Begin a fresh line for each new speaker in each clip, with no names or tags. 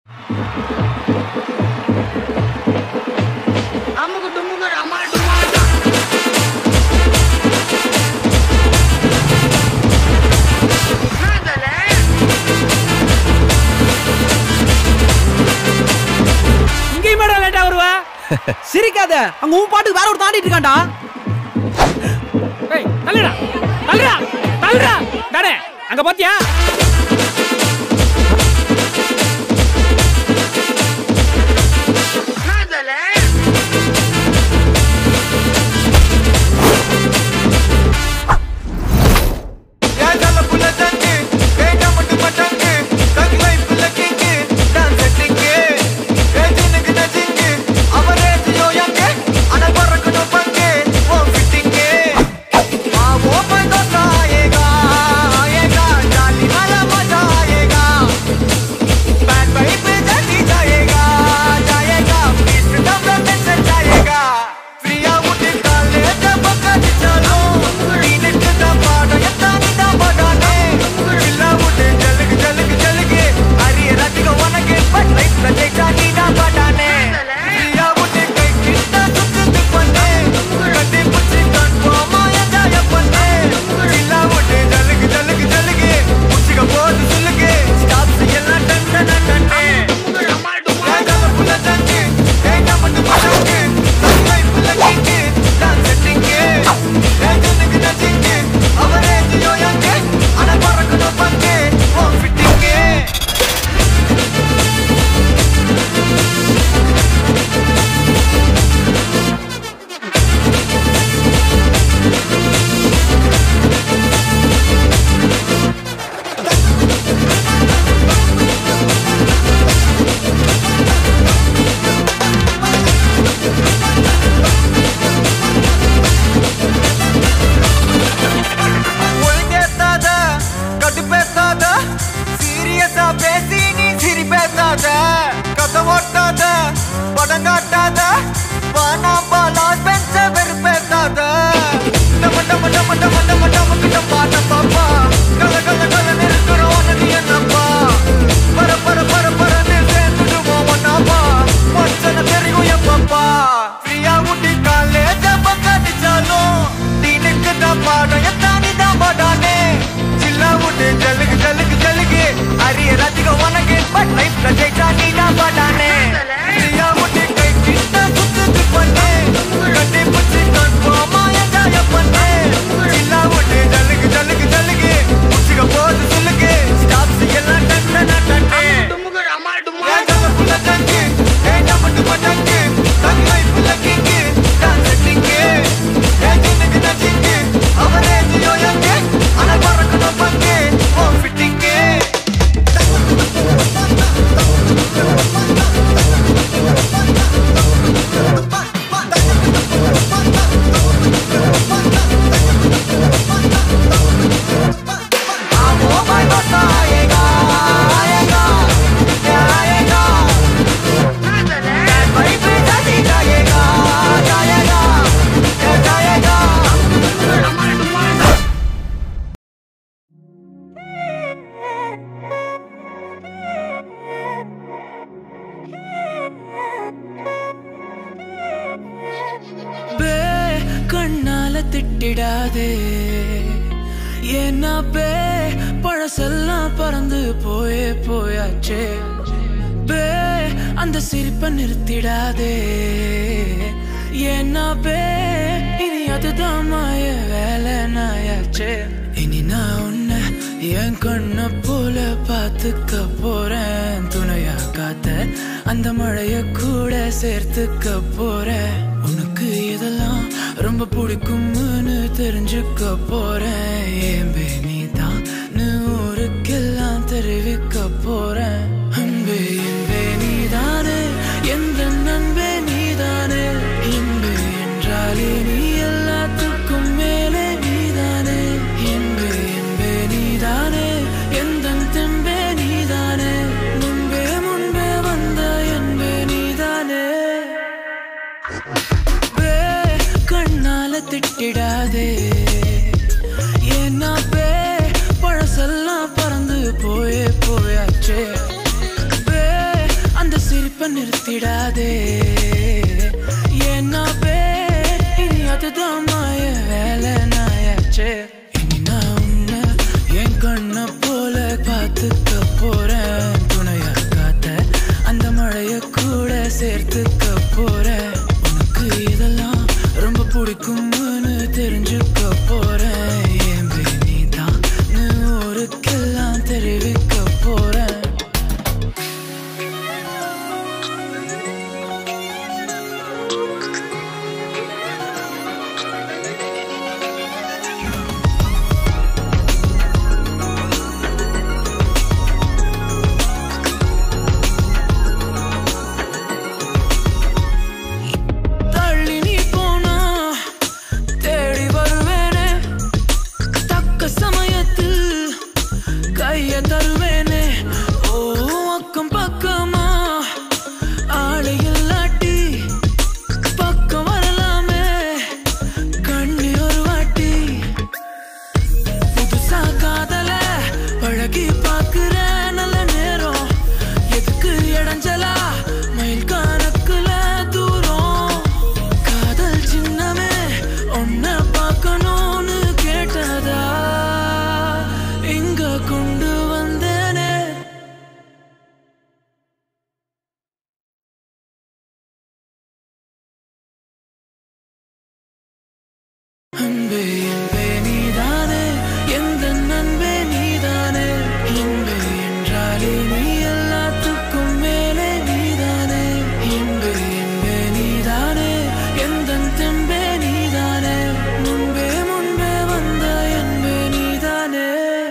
அமுக்கு டுமுக்கு அம்மா டுமாட்டா என்னதல
இங்கேயும் மேடம் லேட்டா வருவ சிரிக்காத அங்க உன் பாட்டுக்கு வேற ஒரு தாண்டிட்டு இருக்கான்டா ஏய் தள்ளுடா தள்ளுடா தள்ளுடா டாடே அங்க பாத்தியா
என்னதல
ஏதால புள்ள தங்கு ஏடா மட்டு மட்டங்கு தங் லைஃப்ல கிங்கு டான்ஸ் செட்டிங்கு ஏஜினுக்கு நஜிங்கு அவரே ஜியோ யங்கு அன பறக்கணும் பங்கு ஓ ஃபிட்டிங்கு ஆ ஓ பந்தோ ஆயேகா ஆயேகா ஜாலி वाला मजा आएगा बैड बाई पे जाती जाएगा जाएगा बीच डबल में चल जाएगा प्रिया उठ काले जब कट चलो नीनट दा पाड़ा यता नीदा बड़ाने पिल्ला उठ जलग जलग जलगे अरे रात को वनके बट लाइफ में देखा नीदा बड़ाने प्रिया उठ कई कितना सुख पन्ने कटे पुछी कन माया जाया पन्ने पिल्ला उठ जलग जलग जलगे पुछी का बोल सुलगे स्टॉप से ये टन टन टन
அம்மா டுமாட்டா
ஏதால புள்ள தங்கு ஏடா மட்டு மட்டங்கு தங் லைஃப்ல கிங்கு டான்ஸ் செட்டிங்கு ஏஜனுக்கு நஜிங்கு அவரே ஜியோ யங்கு அன பறக்கணும் பங்கு ஓ ஃபிட்டிங்கு ஒழுங்கேத்தாத கடுப்பேத்தாத சீரியஸா பேசி நீ சிரி பேசாத கதை ஓட்டாத படம் காட்டாத பணம் பலம் பெஞ்ச வெறுப்பேத்தாத டம டம டம டம டம டம கிட்ட பாட்ட பாப்பா கல கல கல நிறுத்துறோம் உனக்கு என்னப்பா பர பர பர பரன்னு சேர்ந்துடுவோம் ஒன்னாப்பா மச்சன தெரியும் எப்பப்பா ஃப்ரீயா ஊட்டி காலேஜ பக்கடிச்சாலும் டீனுக்கு தான் பாடம் எத்தானி தான் பாடானே சில்லா ஊட்டு ஜலுகு ஜலுகு ஜலுகு அரிய ரசிக உனக்கு பட் லைஃப்ல ஜெயிச்சா நீ தான் பாடானே ஃப்ரீயா ஊட்டி கை கிட்ட சுத்துது பண்ணு கட்டி புச்சி கன்ஃபார்மா என்ஜாய பண்ணு சில்லா ஊட்டு ஜலுகு ஜலுகு ஜலுகு புச்சிக போது சொல்லுங்க ஸ்டாப்ஸ் எல்லாம் டன் டன் டன் டன்
டுமுக்கு அம்மா டுமாட்டா
ஏதால புள்ள தங்கு ஏடா மட்டு மட்டங்கு தங் லைஃப்ல கிங்கு டான்ஸ் செட்டிங்கு ஏஜனுக்கு நஜிங்கு அவரே ஜியோ யங்கு அன பறக்கணும் பங்கு ஓ ஃபிட்டிங்கு आमो भाई बताएगा आएगा क्या आएगा
என்னதல
भाई पे जाती जाएगा जाएगा क्या जाएगा
அம்மா டுமாட்டா
பே கண்ணால திட்டிடாதே ஏன்னா பே பழசெல்லாம் பறந்து போயே போயாச்சே பே அந்த சிரிப்பை நிறுத்திடாதே ஏன்னா பே இனி அதுதான் மாய வேலை நாயாச்சே இனி நான் உன்னை என் கண்ண போல பார்த்துக்க போறேன் துணையா காத்த அந்த மழைய கூட சேர்த்துக்க போறேன் உனக்கு இதெல்லாம் ரொம்ப பிடிக்கும்னு தெரிஞ்சுக்க போறேன் ஏம்பே நீ தான் ஊருக்கெல்லாம் தெரிவிக்க போறேன் அன்பே என்பே நீதானே எந்த நண்பே நீதானே இன்பே என்றாலே நீ எல்லாத்துக்கும் மேலே நீதானே என்பே என்பே நீதானே எந்த தெம்பே நீதானே முன்பே முன்பே வந்த என்பே நீதானே பே கண்ணால திட்டிடாதே ஏன்னா பே சிரிப்ப நிறுத்திடாதே ஏன்னா பே இனி அதுதான் மாய வேலை நாயாச்சே இனி நான் உன்னை என் கண்ண போல பார்த்துக்க போறேன் துணையா காத்த அந்த மழைய கூட சேர்த்துக்க போறேன் உனக்கு இதெல்லாம் ரொம்ப பிடிக்கும்னு தெரிஞ்சுக்க போறேன் ஏன் நீ தான் ஊருக்கெல்லாம் தெரிவிக்க போறேன் தள்ளி நீ போனா தேடி வருவேனே தக்க சமயத்தில் கைய தருவேனே ஓ அக்கம் பக்கமா ஆளை இல்லாட்டி பக்கம் வரலாமே கண்ணி ஒரு வாட்டி புதுசா காதல பழகி பாக்குற நல்ல நேரம் எதுக்கு இடைஞ்சலா மயில் கணக்குல தூரம் காதல் சின்னமே உன்னை பார்க்கணும்னு கேட்டதா இங்க கொண்டு வந்தேனே அன்பே என்பே நீதானே எந்த நண்பே நீதானே இன்பே என்றாலே நீ எல்லாத்துக்கும் மேலே நீதானே இன்பே என்பே நீதானே எந்த தெம்பே நீதானே முன்பே முன்பே வந்த என்பே நீதானே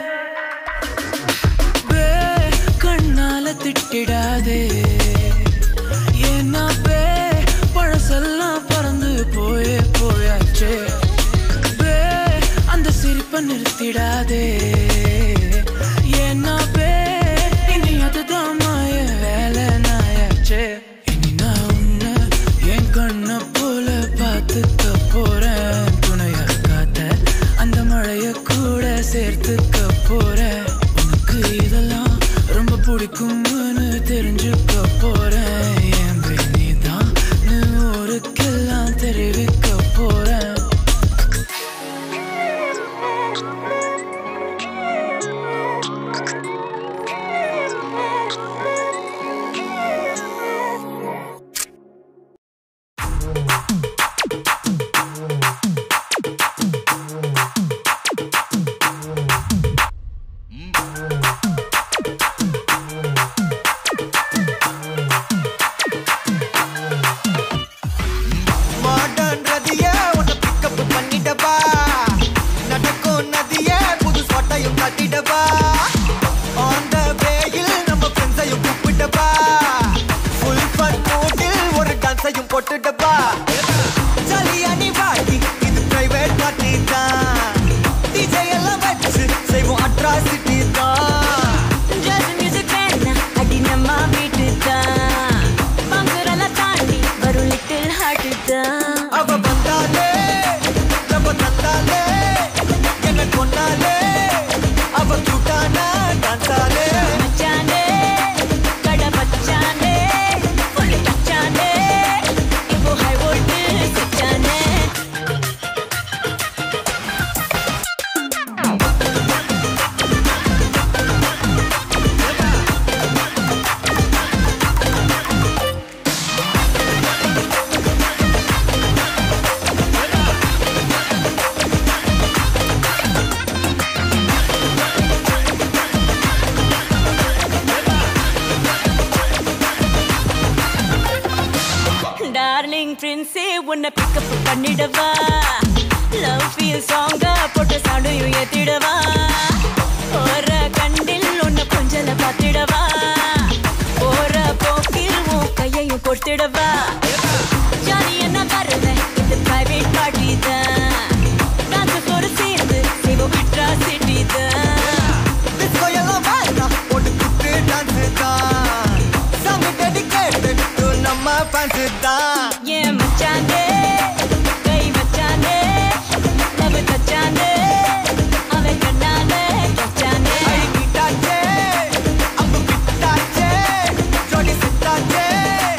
பே கண்ணால திட்டிடாதே ஏன்னா பே பழசெல்லாம் பறந்து போயே போயாச்சே பே அந்த சிரிப்பை நிறுத்திடாதே ஏன்னா பே இனி அதுதான் மாய வேலை நாயாச்சே இனி நான் உன்னை என் கண்ண போல பார்த்துக்க போறேன் துணையா காத்த அந்த மழைய கூட சேர்த்துக்க போறேன் உனக்கு இதெல்லாம் ரொம்ப பிடிக்கும்னு தெரிஞ்சுக்க போறேன் என் நீ தான் ஊருக்கெல்லாம் தெரிவிக்க போறேன்
மாடர்ன் ரதிய உன்னை பிக்கப் பண்ணிடவா நடக்கும் நதிய புது சொட்டையும் கட்டிடவா ஆன் த வேயில் நம்ம ஃப்ரெண்ட்ஸையும் கூப்பிட்டவா ஃபுல் ஃபன் மூடில் ஒரு டான்ஸையும் போட்டுடவா ஜாலியா நீ வாடி இது பிரைவேட் பார்ட்டி தான் டிஜே எல்லாம் வச்சு செய்வோம் அட்ராசிட்டி தான்
ஜாஸ் மியூசிக் வேணா அடி நம்ம வீட்டு தான் பங்குரெல்லாம் தாண்டி வரும் லிட்டில் ஹார்ட் தான்
அவ வந்தாலே நம்ம தந்தாலே என்ன கொண்டாலே அவ கூட்டானா டான்ஸாலே
மச்சானே கடை பச்சானே புள்ளி பச்சானே இப்போ ஹை வோல்ட் சிச்சானே டார்லிங் பிரின்ஸே உன்னை பிக்கப் பண்ணிடவா லவ் ஃபீல் சாங்க போட்டு சண்டையும் ஏத்திடவா போற கண்டில் உன்னை கொஞ்சல பார்த்திடவா போற போக்கில் உன் கையையும் கொடுத்திடவா ஜாலி என்ன வருவேன் இது பிரைவேட் பார்ட்டி தான் டான்ஸ் ஒரு சேர்ந்து செய்வோம் அட்ராசிட்டி தான்
டிஸ்கோ எல்லாம் வேண்டாம் போட்டு குத்து டான்ஸ் தான் சாங் டெடிகேட்டட் டு நம்ம ஃபேன்ஸ் தான்
ஏன் மச்சானே கை வச்சானே லவ் தச்சானே அவன் கண்ணாலே கச்சானே
அழுகிட்டாச்சே அம்பு கிட்டாச்சே ஜோடி சிட்டாச்சே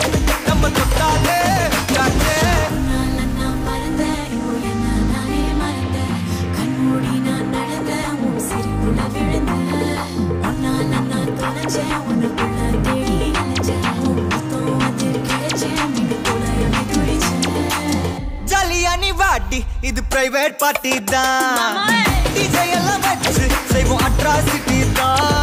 பிரைவேட் பார்ட்டி தான் டிஜே எல்லாம் வச்சு செய்வோம் அட்ராசிட்டி தான்